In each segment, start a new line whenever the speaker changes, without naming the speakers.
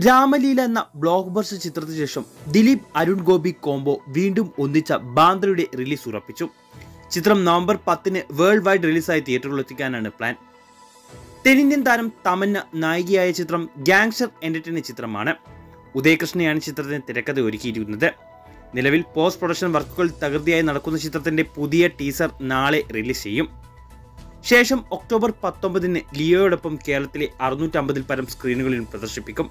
രാമലീല എന്ന block buster ചിത്രത്തിന് ശേഷം ദിലീപ് അരുൺ ഗോപി കോംബോ വീണ്ടും ഒന്നിച്ച ബാന്ദ്രയുടെ റിലീസ് ഉറപ്പിച്ചു ചിത്രം നവംബർ പത്തിന് വേൾഡ് വൈഡ് റിലീസായി തിയേറ്ററുകളിൽ എത്തിക്കാനാണ് പ്ലാൻ തെന്നിന്ത്യൻ താരം തമന്ന നായികയായ ചിത്രം ഗാങ്സ്റ്റർ എന്റർടൈനർ ചിത്രമാണ് ഉദയകൃഷ്ണയാണ് ചിത്രത്തിന് തിരക്കഥ ഒരുക്കിയിരിക്കുന്നത് നിലവിൽ പോസ്റ്റ് പ്രൊഡക്ഷൻ വർക്കുകൾ തകൃതിയായി നടക്കുന്ന ചിത്രത്തിന്റെ പുതിയ ടീസർ നാളെ റിലീസ് ചെയ്യും ശേഷം ഒക്ടോബർ പത്തൊമ്പതിന് ലിയോയോടൊപ്പം കേരളത്തിലെ അറുന്നൂറ്റമ്പതിൽ പരം സ്ക്രീനുകളിൽ പ്രദർശിപ്പിക്കും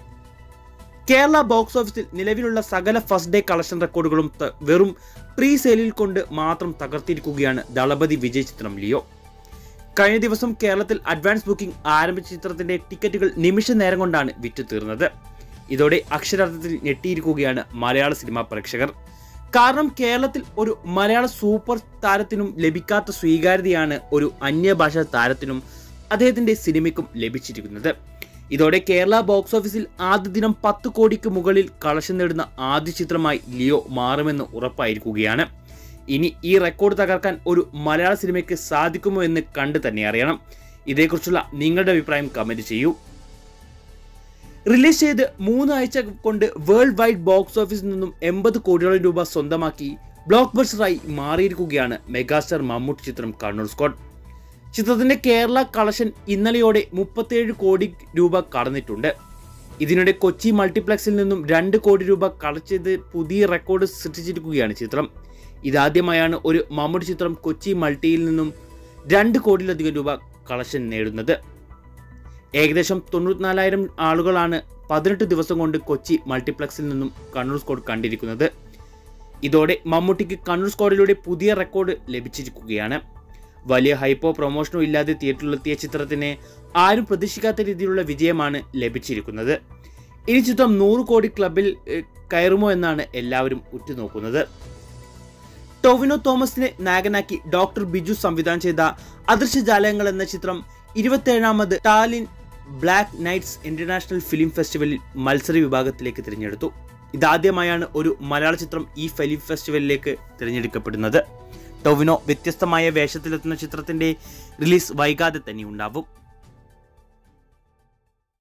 കേരള ബോക്സ് ഓഫീസിൽ നിലവിലുള്ള സകല ഫസ്റ്റ് ഡേ കളക്ഷൻ റെക്കോർഡുകളും ത- വെറും പ്രീ സെയിലിൽ കൊണ്ട് മാത്രം തകർത്തിരിക്കുകയാണ് ദളപതി വിജയ് ചിത്രം ലിയോ കഴിഞ്ഞ ദിവസം കേരളത്തിൽ അഡ്വാൻസ് ബുക്കിംഗ് ആരംഭിച്ച ചിത്രത്തിന്റെ ടിക്കറ്റുകൾ നിമിഷ നേരം കൊണ്ടാണ് വിറ്റു തീർന്നത് ഇതോടെ അക്ഷരാർത്ഥത്തിൽ ഞെട്ടിയിരിക്കുകയാണ് മലയാള സിനിമാ പ്രേക്ഷകർ കാരണം കേരളത്തിൽ ഒരു മലയാള സൂപ്പർ താരത്തിനും ലഭിക്കാത്ത സ്വീകാര്യതയാണ് ഒരു അന്യഭാഷാ താരത്തിനും അദ്ദേഹത്തിന്റെ സിനിമയ്ക്കും ലഭിച്ചിരിക്കുന്നത് ഇതോടെ കേരള ബോക്സ് ഓഫീസിൽ ആദ്യ ദിനം പത്ത് കോടിക്ക് മുകളിൽ കളക്ഷൻ നേടുന്ന ആദ്യ ചിത്രമായി ലിയോ മാറുമെന്ന് ഉറപ്പായിരിക്കുകയാണ് ഇനി ഈ റെക്കോർഡ് തകർക്കാൻ ഒരു മലയാള സിനിമയ്ക്ക് സാധിക്കുമോ എന്ന് കണ്ടു തന്നെ അറിയണം ഇതേക്കുറിച്ചുള്ള നിങ്ങളുടെ അഭിപ്രായം കമന്റ് ചെയ്യൂ റിലീസ് ചെയ്ത് മൂന്ന് ആഴ്ച കൊണ്ട് വേൾഡ് വൈഡ് ബോക്സ് ഓഫീസിൽ നിന്നും എൺപത് കോടിയോളം രൂപ സ്വന്തമാക്കി ബ്ലോക്ക് ബസ്റ്ററായി മാറിയിരിക്കുകയാണ് മെഗാസ്റ്റാർ മമ്മൂട്ടി ചിത്രം കണ്ണൂർ സ്ക്വാഡ് ചിത്രത്തിന്റെ കേരള കളക്ഷൻ ഇന്നലെയോടെ മുപ്പത്തേഴ് കോടി രൂപ കടന്നിട്ടുണ്ട് ഇതിനിടെ കൊച്ചി മൾട്ടിപ്ലക്സിൽ നിന്നും രണ്ട് കോടി രൂപ കളക്ട് ചെയ്ത് പുതിയ റെക്കോർഡ് സൃഷ്ടിച്ചിരിക്കുകയാണ് ചിത്രം ഇതാദ്യമായാണ് ഒരു മമ്മൂട്ടി ചിത്രം കൊച്ചി മൾട്ടിയിൽ നിന്നും രണ്ട് കോടിയിലധികം രൂപ കളക്ഷൻ നേടുന്നത് ഏകദേശം തൊണ്ണൂറ്റിനാലായിരം ആളുകളാണ് പതിനെട്ട് ദിവസം കൊണ്ട് കൊച്ചി മൾട്ടിപ്ലക്സിൽ നിന്നും കണ്ണൂർ സ്കോഡ് കണ്ടിരിക്കുന്നത് ഇതോടെ മമ്മൂട്ടിക്ക് കണ്ണൂർ സ്കോഡിലൂടെ പുതിയ റെക്കോർഡ് ലഭിച്ചിരിക്കുകയാണ് വലിയ ഹൈപ്പോ പ്രൊമോഷനോ ഇല്ലാതെ തിയേറ്ററിലെത്തിയ ചിത്രത്തിന് ആരും പ്രതീക്ഷിക്കാത്ത രീതിയിലുള്ള വിജയമാണ് ലഭിച്ചിരിക്കുന്നത് ഇനി ചിത്രം നൂറ് കോടി ക്ലബിൽ ഏഹ്, കയറുമോ എന്നാണ് എല്ലാവരും ഉറ്റുനോക്കുന്നത് ടൊവിനോ തോമസിനെ നായകനാക്കി ഡോക്ടർ ബിജു സംവിധാനം ചെയ്ത അദൃശ്യജാലകങ്ങൾ എന്ന ചിത്രം ഇരുപത്തേഴാമത് Tallinn Black Nights International Film ഫെസ്റ്റിവലിൽ മത്സര വിഭാഗത്തിലേക്ക് തിരഞ്ഞെടുത്തു ഇതാദ്യമായാണ് ഒരു മലയാള ചിത്രം ഈ ഫിലിം ഫെസ്റ്റിവലിലേക്ക് തിരഞ്ഞെടുക്കപ്പെടുന്നത് ടൊവിനോ വ്യത്യസ്തമായ വേഷത്തിലെത്തുന്ന ചിത്രത്തിന്റെ റിലീസ് വൈകാതെ തന്നെ ഉണ്ടാവും